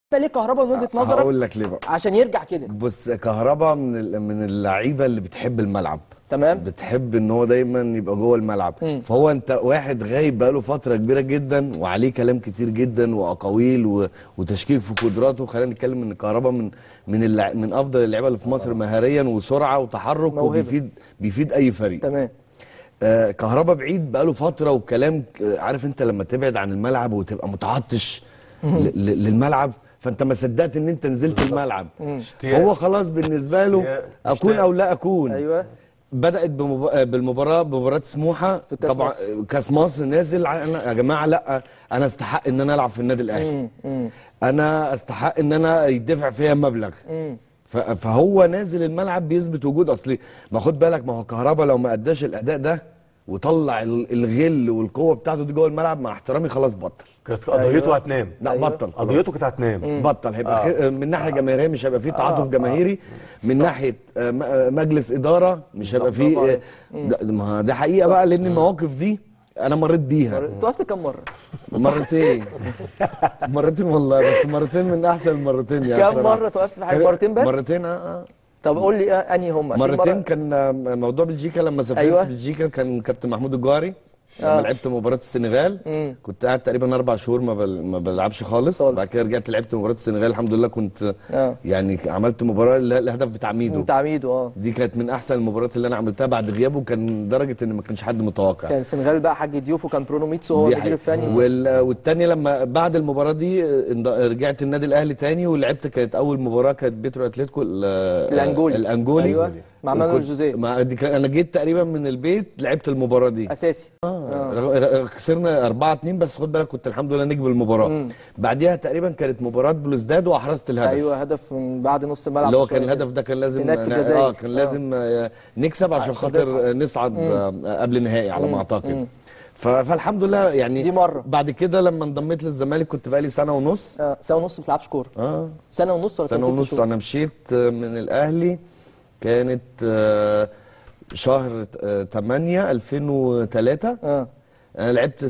ليه كهربا من وجهه نظرك هقول لك ليه بقى عشان يرجع كده بص كهربا من ال- من اللعيبه اللي بتحب الملعب تمام بتحب ان هو دايما يبقى جوه الملعب مم. فهو انت واحد غايب بقاله فتره كبيره جدا وعليه كلام كتير جدا واقاويل و... وتشكيك في قدراته خلينا نتكلم ان كهربا من من اللع... من افضل اللعيبه اللي في مصر مهاريا وسرعه وتحرك موهبة. وبيفيد بيفيد اي فريق تمام آه كهربا بعيد بقاله فتره وكلام ك- آه، عارف انت لما تبعد عن الملعب وتبقى متعطش ل- ل- للملعب فانت ما صدقت ان انت نزلت الملعب اشتياق. فهو خلاص بالنسبه له اشتياق. اكون او لا اكون ايوه بدات بمب... بالمباراه بمباراه سموحه في كأس طبعا مصر. كاس مصر نازل ع- أنا يا جماعه لا انا استحق ان انا العب في النادي الاهلي مم. مم. انا استحق ان انا يدفع فيا مبلغ مم. ف- فهو نازل الملعب بيثبت وجود اصلي ما خد بالك ما هو كهربا لو ما اداش الاداء ده وطلع ال- الغل والقوه بتاعته دي جوه الملعب مع احترامي خلاص بطل كانت قضيته هتنام لا أيوة. بطل خلاص. قضيته كانت هتنام بطل هيبقى خي... من ناحيه جماهيريه مش هيبقى فيه تعاطف جماهيري من ناحيه آه، م- آه، مجلس اداره مش هيبقى فيه برافو آه، ده- ما ده حقيقه بقى لان المواقف دي انا مريت بيها انت وقفت كام مره مرتين مرتين والله بس مرتين من احسن المرتين يعني كام بصراحة. مره توقفت في حاجه مرتين بس مرتين اه آه. طب قول لي آه، انهي هم أكيد مرتين مرة- كان آه، موضوع بلجيكا لما سافرت أيوة. أيوة. بلجيكا كان كابتن محمود الجوهري لما آه. لعبت مباراه السنغال مم. كنت قاعد تقريبا اربع شهور ما, بل... ما بلعبش خالص خالص. بعد كده رجعت لعبت مباراه السنغال الحمد لله كنت اه يعني عملت مباراه اللي هي الهدف بتاع ميدو انت عميدو اه دي كانت من احسن المباريات اللي انا عملتها بعد غيابه كان لدرجه ان ما كانش حد متوقع كان السنغال بقى حاج ضيوف وكان برونو ميتسو هو دي المدير حقيقة. الفني وال... والتانية لما بعد المباراة دي آه، انض- رجعت النادي الأهلي تاني ولعبت كانت أول مباراة كانت بيترو أتلتيكو ال- الأنجولي. الأنجولي أيوة. مع مانويل وكنت- جوزيه. مع دي كان- أنا جيت تقريبا من البيت لعبت المباراة دي اساسي رغ- رغ- خسرنا 4 2 بس خد بالك كنت الحمد لله نجم المباراة مم. بعديها تقريبا كانت مباراة بلوزداد وأحرزت الهدف ايوه هدف من بعد نص الملعب اللي هو بشوية كان كده. الهدف ده كان لازم هناك في ن- الجزائر. اه كان آه. لازم آه، نكسب عشان عشان خاطر نصعد. آه، نصعد آه، قبل النهائي على ما اعتقد مم. ف- فالحمد لله يعني دي مرة. بعد كده لما انضميت للزمالك كنت بقالي سنه ونص آه، سنه ونص ما بتلعبش كوره اه سنه ونص ولا كان سنه ست ونص شهور؟ انا مشيت آه، من الاهلي كانت آه، شهر 8 2003 اه انا لعبت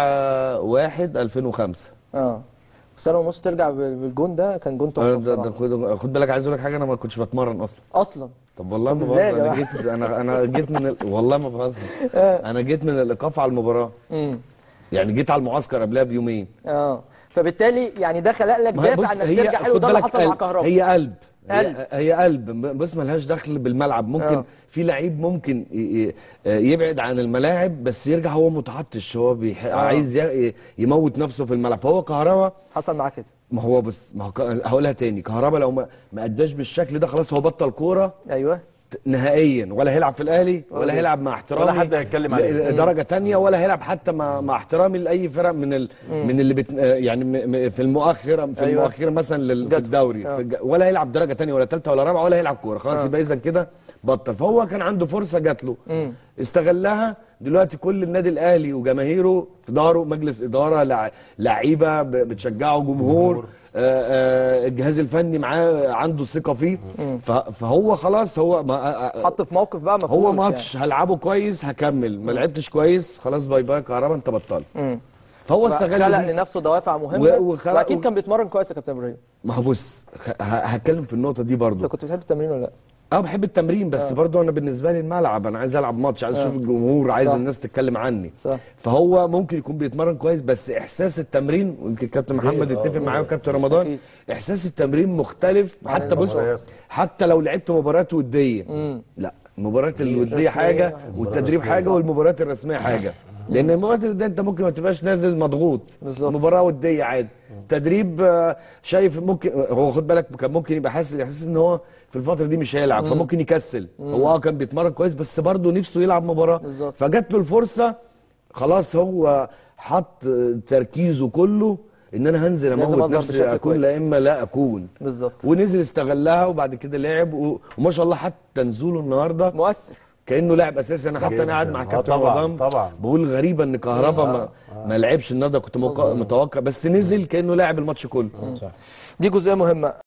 7 1 2005 اه سنه ونص ترجع بال- بالجون ده كان جون آه، تحفه ده- ده بصراحة. خد خد بالك عايز اقول لك حاجه انا ما كنتش بتمرن اصلا اصلا طب والله طب ما إزاي يا بهزر انا جماعة؟ جيت انا انا جيت من ال... والله ما بهزر انا جيت من الايقاف على المباراه امم يعني جيت على المعسكر قبلها بيومين اه فبالتالي يعني ده خلق لك ما هي دافع بص انك هي ترجع حلو خد ده اللي بالك حصل مع قلب. كهربا هي قلب قلب. هي, هي قلب بس ملهاش دخل بالملعب ممكن آه. في لعيب ممكن ي- ي- يبعد عن الملاعب بس يرجع هو متعطش هو بيح... عايز ي- يموت نفسه في الملعب فهو كهربا حصل معاه كده ما هو بس ما هو ك- هقولها تاني كهربا لو ما ما اداش بالشكل ده خلاص هو بطل كوره ايوه نهائيا ولا هيلعب في الاهلي ولا هيلعب مع احترامي ولا حد هيتكلم عليه. ل- درجه تانية ولا هيلعب حتى مع مع احترامي لاي فرق من ال من اللي بت يعني م- م- في المؤخره في أيوة. المؤخره مثلا لل- في جدول. الدوري آه. في الج- ولا هيلعب درجه تانية ولا ثالثه ولا رابعه ولا هيلعب كوره خلاص يبقى اذا كده بطل فهو كان عنده فرصه جات له مم. استغلها دلوقتي كل النادي الاهلي وجماهيره في داره مجلس اداره لع- لعيبه ب- بتشجعه جمهور آه، آه، الجهاز الفني معاه عنده ثقه فيه ف- فهو خلاص هو ما آه، آه، حط في موقف بقى مفهوم هو ماتش هلعبه كويس هكمل ما لعبتش كويس خلاص باي باي كهربا انت بطلت مم. فهو استغل خلق دي. لنفسه دوافع مهمه و- وخلق- واكيد و- كان بيتمرن كويس يا كابتن ابراهيم ما هو بص خ- ه- هتكلم في النقطه دي انت برضو كنت بتحب التمرين ولا لا اه بحب التمرين بس برضو انا بالنسبه لي الملعب انا عايز العب ماتش عايز اشوف الجمهور عايز صح. الناس تتكلم عني صح. فهو ممكن يكون بيتمرن كويس بس احساس التمرين ويمكن كابتن محمد يتفق معايا وكابتن رمضان أكيد. احساس التمرين مختلف حتى بص المباريات. حتى لو لعبت مباريات وديه مم. لا المباريات الوديه الرسمية. حاجه والتدريب حاجه والمباريات الرسميه حاجه لان المباريات الوديه انت ممكن ما تبقاش نازل مضغوط بالظبط. مباراه وديه عادي تدريب آه، شايف ممكن هو خد بالك كان ممكن يبقى حاسس احساس ان هو في الفتره دي مش هيلعب فممكن يكسل هو اه كان بيتمرن كويس بس برضه نفسه يلعب مباراه بالظبط. فجات له الفرصه خلاص هو حط تركيزه كله ان انا هنزل لازم اموت أظهر نفسي بشكل اكون كويس. لا اما لا اكون بالظبط ونزل استغلها وبعد كده لعب و... وما شاء الله حتى نزوله النهارده مؤثر كانه لاعب اساسي انا حتى انا قاعد مع آه كابتن طبعاً، رمضان طبعاً. بقول غريبه ان كهربا ما, ما لعبش النهارده كنت موق- متوقع بس نزل كانه لاعب الماتش كله دي جزئيه مهمه